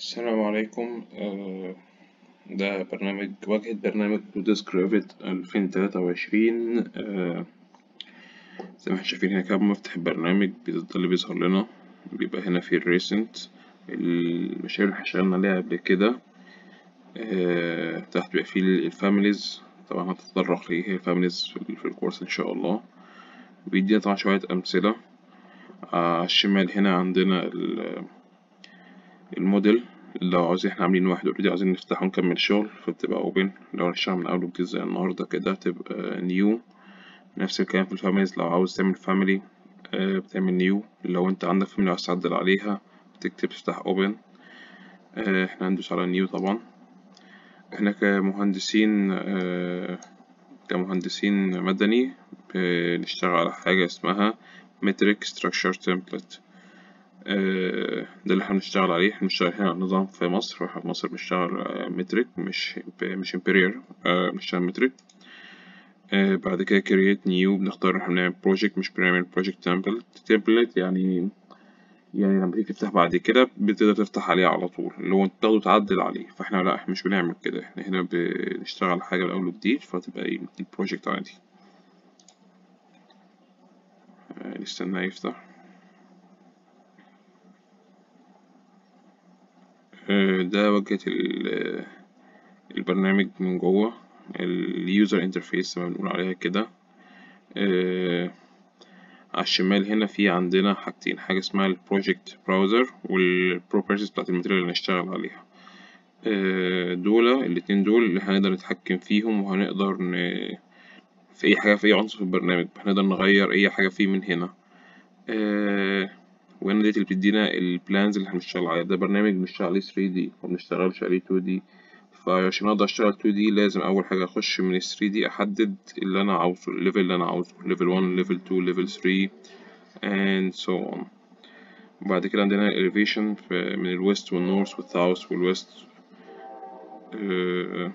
السلام عليكم آه، ده برنامج واجهة برنامج ديسك ريفت ألفين تلاتة وعشرين آه، زي ما احنا شايفين هنا كده بنفتح البرنامج ده اللي بيظهر لنا بيبقى هنا في الريسنت المشاريع اللي احنا اشتغلنا عليها قبل كده آه، تحت بيبقى فيه الفاميليز طبعا هتتطرق لإيه هي الفاميليز في الكورس إن شاء الله بيدينا طبعا شوية أمثلة على الشمال هنا عندنا ال- الموديل لو عاوزين احنا عاملين واحد اوريدي عاوزين نفتحه ونكمل شغل فبتبقى اوبن لو هنشتغل من اول وجديد زي النهاردة كده تبقى نيو نفس الكلام في الفاميليز لو عاوز تعمل فاميلي بتعمل نيو لو انت عندك فاميلي عاوز تعدل عليها بتكتب تفتح اوبن احنا هندوس على نيو طبعا احنا كمهندسين آه، كمهندسين مدني بنشتغل على حاجة اسمها metric structure template آه، ده اللي احنا بنشتغل عليه احنا بنشتغل هنا على نظام في مصر واحنا في مصر بنشتغل مترك مش مش امبريال بنشتغل مترك بعد كده create new بنختار احنا بنعمل project مش بنعمل project template template يعني يعني لما تيجي تفتح بعد كده بتقدر تفتح عليه على طول اللي هو انت تاخده تعدل عليه فاحنا لا احنا مش بنعمل كده احنا هنا بنشتغل على حاجة من أول وجديد فتبقى ايه البروجكت عادي آه، نستناه يفتح آه، ده واجهة ال- البرنامج من جوه اليوزر انترفيس زي ما بنقول عليها كده آه، على الشمال هنا في عندنا حاجتين حاجة اسمها البروجكت براوزر والبروبرتيز بتاعت الماتيريال اللي هنشتغل عليها آه، دول الاتنين دول اللي هنقدر نتحكم فيهم وهنقدر ن... في أي حاجة في أي عنصر في البرنامج هنقدر نغير أي حاجة فيه من هنا آه، وهنا ديت اللي بتدينا البلانز اللي هنشتغل عليها ده برنامج بنشتغل عليه 3D ومبنشتغلش عليه 2D فعشان أقدر أشتغل 2D لازم أول حاجة أخش من ال 3D أحدد اللي أنا عاوزه الليفل اللي أنا عاوزه ليفل 1 ليفل 2 ليفل 3 and so on وبعد كده عندنا elevation في من الويست والنورث والساوث والويست آه،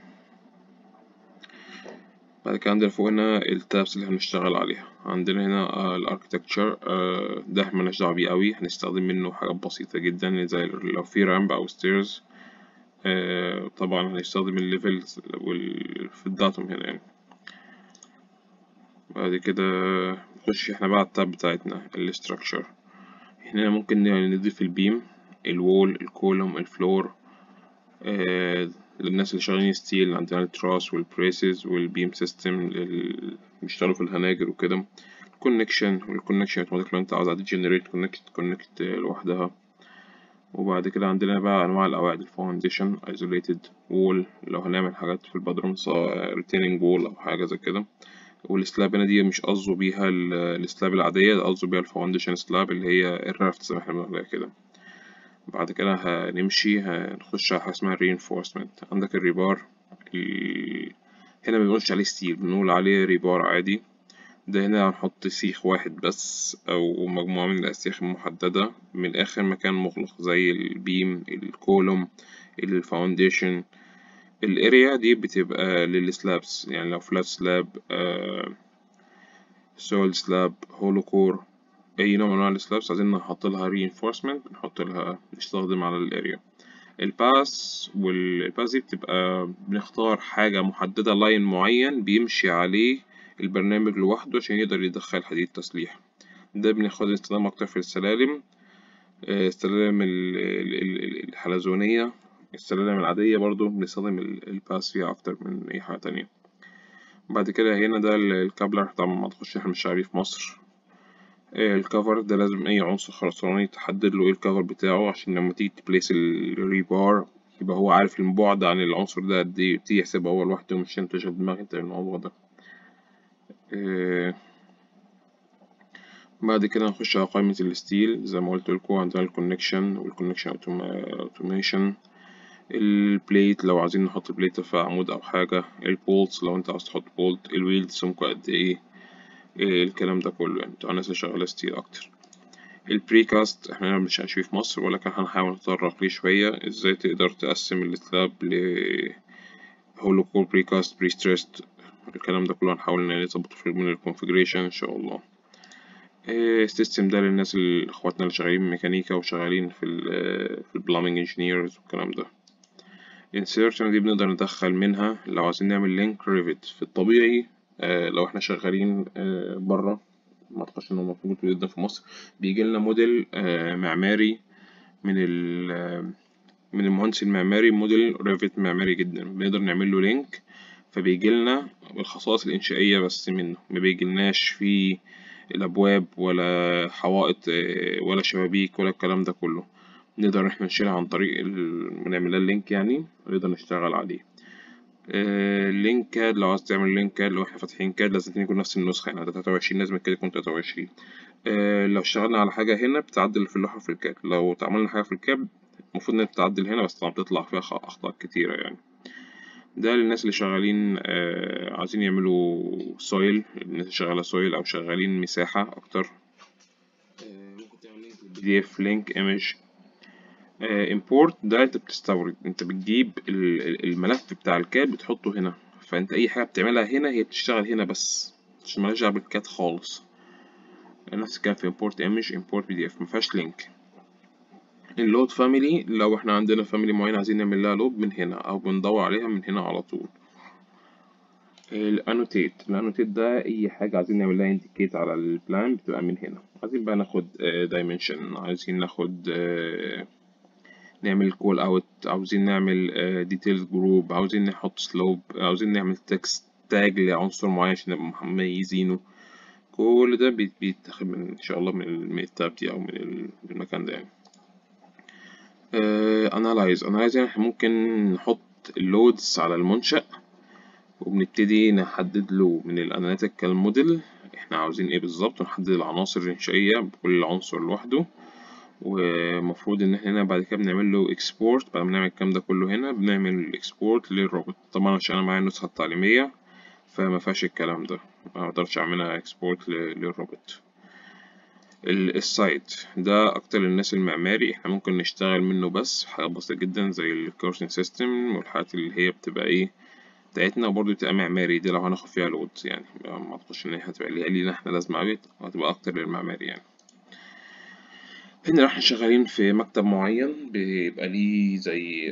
بعد كده عندنا فوق هنا التابس اللي هنشتغل عليها عندنا هنا الاركتكتشر ده ملناش دعوة بيه قوي هنستخدم منه حاجات بسيطة جدا زي لو في رامب أو ستيرز طبعا هنستخدم الليفلز في الداتوم هنا يعني بعد كده نخش احنا بقى على التاب بتاعتنا الاستراكشر هنا ممكن نضيف البيم الوول الكولوم الفلور آه، للناس اللي شغالين ستيل عندنا التراس والبريسز والبيم سيستم اللي بيشتغلوا في الهناجر وكده الكونكشن والكونكشن اوتوماتيك لو انت عاوز عادي جنريت كونكت كونكت لوحدها وبعد كده عندنا بقى انواع القواعد الفاونديشن ايزوليتد وول لو هنعمل حاجات في البدروم سواء ريتيننج وول او حاجه زي كده والسلاب هنا دي مش قصده بيها ال- السلاب العاديه ده قصده بيها الفاونديشن سلاب اللي هي الرافت زي ما احنا بنقول عليها كده بعد كده هنمشي هنخش على حاجة اسمها reinforcement عندك الريبار ال... هنا مبنقولش عليه ستيل بنقول عليه ريبار عادي ده هنا هنحط سيخ واحد بس أو مجموعة من الأسياخ المحددة من آخر مكان مغلق زي البيم الكولوم الفاونديشن الاريا دي بتبقى للسلابس يعني لو فلات سلاب سولid سلاب هولو كور اي نوع من انواع السلابس عايزين نحط لها reinforcement نحط لها نستخدم على الاريا الباس والباس دي بتبقى بنختار حاجة محددة لاين معين بيمشي عليه البرنامج لوحده عشان يقدر يدخل حديد تسليح ده بناخد استخدام أكتر في السلالم آه، السلالم ال- ال- ال- الحلزونية السلالم العادية برضو بنستخدم ال- الباس فيها أكتر من أي حاجة تانية بعد كده هنا ده ال- الكابلر طبعا ما تخش احنا مش عارف في مصر آه، الكفر ده لازم أي عنصر خرساني تحدد له ايه الكفر بتاعه عشان لما تيجي تبليس الريبار يبقى هو عارف البعد عن العنصر ده قد ايه تيجي يحسبها هو لوحده مش انت تشغل دماغك انت بالموضوع ده آه، بعد كده نخش على قائمة الستيل زي ما قلت لكم عندنا الكونكشن والكونكشن اوتوميشن البليت لو عايزين نحط بليت في عمود أو حاجة البولتس لو انت عاوز تحط بولت الويلد سمكه قد ايه إيه الكلام ده كله يعني بتوع الناس اللي شغالة ستيل أكتر البريكاست احنا هنا مش هنشوف في مصر ولكن هنحاول نتطرق ليه شوية ازاي تقدر تقسم السلاب ل هولو كور بريكاست بري ستريسد الكلام ده كله هنحاول نظبطه في من الكونفيجريشن ان شاء الله السيستم ده للناس اللي اخواتنا اللي شغالين ميكانيكا وشغالين في ال في البلامينج انجينيرز والكلام ده insert دي بنقدر ندخل منها لو عايزين نعمل لينك ريفت في الطبيعي آه، لو احنا شغالين آه، بره ما اعتقدش ان هو موجود جدا في مصر بيجي لنا موديل آه، معماري من ال آه، من المهندس المعماري موديل ريفت معماري جدا بنقدر نعمل له لينك فبيجي لنا الخصائص الإنشائية بس منه ما بيجيلناش فيه الأبواب ولا حوائط آه، ولا شبابيك ولا الكلام ده كله نقدر احنا نشيلها عن طريق ال... نعمل لها اللينك يعني ونقدر نشتغل عليه آه، لينك كاد لو عايز تعمل لينك كاد لو احنا فاتحين كاد لازم يكون نفس النسخة يعني ده 23 لازم الكاد يكون 23 آه، لو اشتغلنا على حاجة هنا بتعدل في اللوحة في الكاد لو عملنا حاجة في الكاد المفروض انها تتعدل هنا بس طبعا بتطلع فيها خ- أخطاء كتيرة يعني ده للناس اللي شغالين آه، عايزين يعملوا سويل الناس اللي شغالة سويل أو شغالين مساحة أكتر ممكن تعمل لينك بي دي اف لينك ايمج امبورت ده انت بتستورد انت بتجيب ال- ال- الملف بتاع الكاد بتحطه هنا فانت اي حاجه بتعملها هنا هي بتشتغل هنا بس مش مالهاش دعوه بالكاد خالص نفس الكلام في import image import pdf مفيهاش لينك اللود فاميلي لو احنا عندنا فاميلي معينة عايزين نعمل لها لود من هنا او بندور عليها من هنا على طول الانوتيت الانوتيت ده اي حاجة عايزين نعمل لها انديكيت على البلان بتبقى من هنا عايزين بقى ناخد دايمنشن عايزين ناخد آه، نعمل كول اوت عاوزين نعمل ديتيلز جروب عاوزين نحط سلوب عاوزين نعمل تكست تاج لعنصر معين عشان نبقى مميزينه كل ده بيت- بيتاخد من ان شاء الله من ال- من التاب دي او من ال- من المكان ده يعني انالايز انالايز يعني احنا ممكن نحط اللودز على المنشأ وبنبتدي نحدد له من الاناليتيكال موديل احنا عاوزين ايه بالظبط ونحدد العناصر الإنشائية بكل عنصر لوحده ومفروض ان احنا هنا بعد كده بنعمل له اكسبورت بعد ما نعمل الكلام ده كله هنا بنعمل اكسبورت للروبوت طبعا عشان انا معايا النسخة التعليمية فما فيهاش الكلام ده ما اقدرش اعملها اكسبورت للروبوت ال- السايت ده اكتر للناس المعماري احنا ممكن نشتغل منه بس حاجات بسيطة جدا زي الكورسنج سيستم والحاجات اللي هي بتبقى ايه بتاعتنا وبرضه بتبقى معماري دي لو هناخد فيها لود يعني ما اعتقدش ان هي هتبقى ليها لينا احنا لازمة اوي هتبقى اكتر للمعماري يعني هنا لو احنا شغالين في مكتب معين بيبقى ليه زي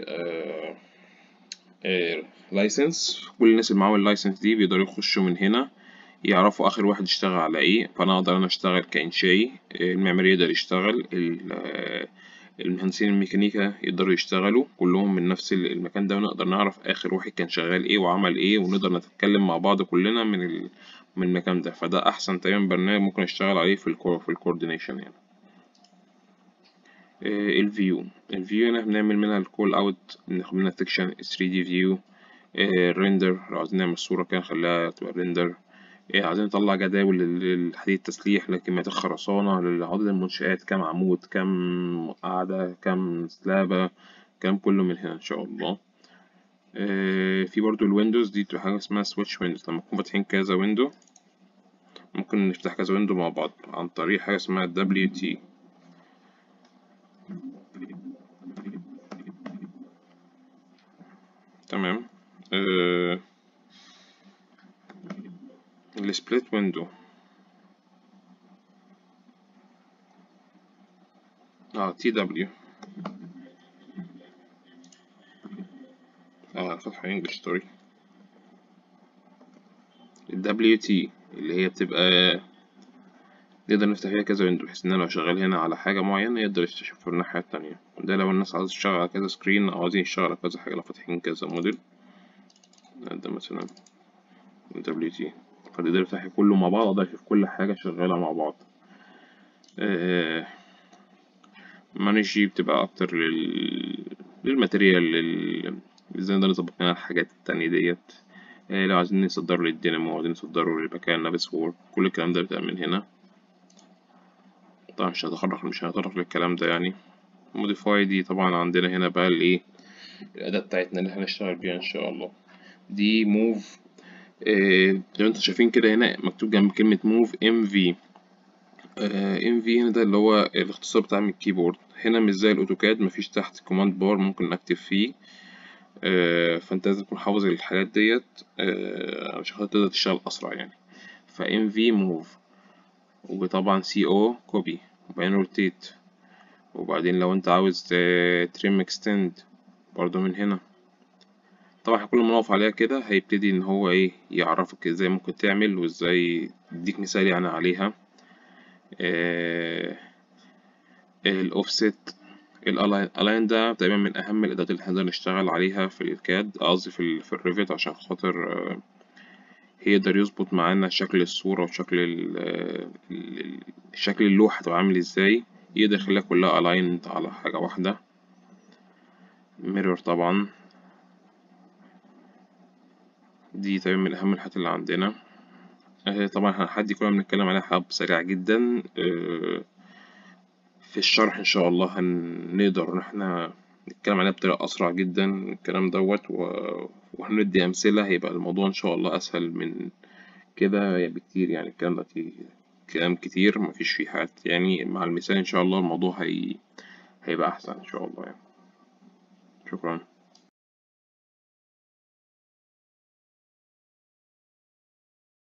لايسنس كل الناس اللي معاهم اللايسنس دي بيقدروا يخشوا من هنا يعرفوا آخر واحد اشتغل على ايه فأنا أقدر أنا أشتغل كإنشائي المعماري يقدر يشتغل ال- آه، المهندسين الميكانيكا يقدروا يشتغلوا كلهم من نفس ال- المكان ده ونقدر نعرف آخر واحد كان شغال ايه وعمل ايه ونقدر نتكلم مع بعض كلنا من ال... من المكان ده فده أحسن تقريبا برنامج ممكن أشتغل عليه في الكو... في الكوردينيشن يعني الفيو الفيو هنا بنعمل منها الكول اوت ناخد منها سكشن 3 دي فيو الريندر لو عايزين نعمل صورة كده نخليها تبقى ريندر عايزين نطلع جداول للحديد التسليح لكميات الخرسانة لعدد المنشآت كام عمود كام قاعدة كام سلابة كام كله من هنا إن شاء الله آه، في برضو الويندوز دي بتبقى حاجة اسمها سويتش ويندوز لما نكون فاتحين كذا ويندو ممكن نفتح كذا ويندو مع بعض عن طريق حاجة اسمها WT تمام آه، السبليت ويندو اه تي دبليو اه فتحة انجلش سوري الدبليو تي اللي هي بتبقى نقدر نفتح فيها كذا ويندو بحيث ان انا لو شغال هنا على حاجة معينة يقدر يشوفها من الناحية التانية ده لو الناس عايزة تشتغل على كذا سكرين او عايزين يشتغلوا على كذا حاجة لو فاتحين كذا موديل ده مثلا دبليو تي فيقدر يفتح كله مع بعض اقدر اشوف كل حاجة شغالة مع بعض آه مانجي بتبقى اكتر لل للماتريال لل ازاي نقدر نظبط لنا الحاجات التانية ديت آه لو عايزين نصدره للدينامو عايزين نصدره لمكان نابس وورد كل الكلام ده بيبقى من هنا طبعا مش هتطرق مش هنتطرق للكلام ده يعني موديفاي دي طبعا عندنا هنا بقى الايه الأداة بتاعتنا اللي هنشتغل بيها إن شاء الله دي موف آه زي ما انتوا شايفين كده هنا مكتوب جنب كلمة موف ام في ام في هنا ده اللي هو الاختصار بتاع من الكيبورد هنا مش زي الاوتوكاد مفيش تحت كوماند بار ممكن نكتب فيه آه فانت لازم تكون حافظ الحاجات ديت آه عشان خاطر تقدر تشتغل اسرع يعني فام في موف وطبعا سي او كوبي وبعدين روتيت وبعدين لو انت عاوز تريم اكستند برضو من هنا طبعا كل ما نقف عليها كده هيبتدي ان هو ايه يعرفك ازاي ممكن تعمل وازاي يديك مثال يعني عليها آه الاوفست الالاين ده تقريبا من اهم الادوات اللي هنقدر نشتغل عليها في الكاد قصدي في ال في الريفت عشان خاطر آه يقدر يظبط معانا شكل الصورة وشكل ال شكل اللوحة تبقى عامل ازاي يقدر يخليها كلها aligned على حاجة واحدة mirror طبعا دي تقريبا من أهم الحاجات اللي عندنا طبعا الحاجات دي كلها بنتكلم عليها حب سريع جدا في الشرح إن شاء الله هنقدر إن احنا نتكلم عليها بطريقة أسرع جدا الكلام دوت وهندي أمثلة هيبقى الموضوع إن شاء الله أسهل من كده بكتير يعني الكلام ده كلام كتير مفيش فيه حاجات يعني مع المثال إن شاء الله الموضوع هي... هيبقى أحسن إن شاء الله يعني شكرا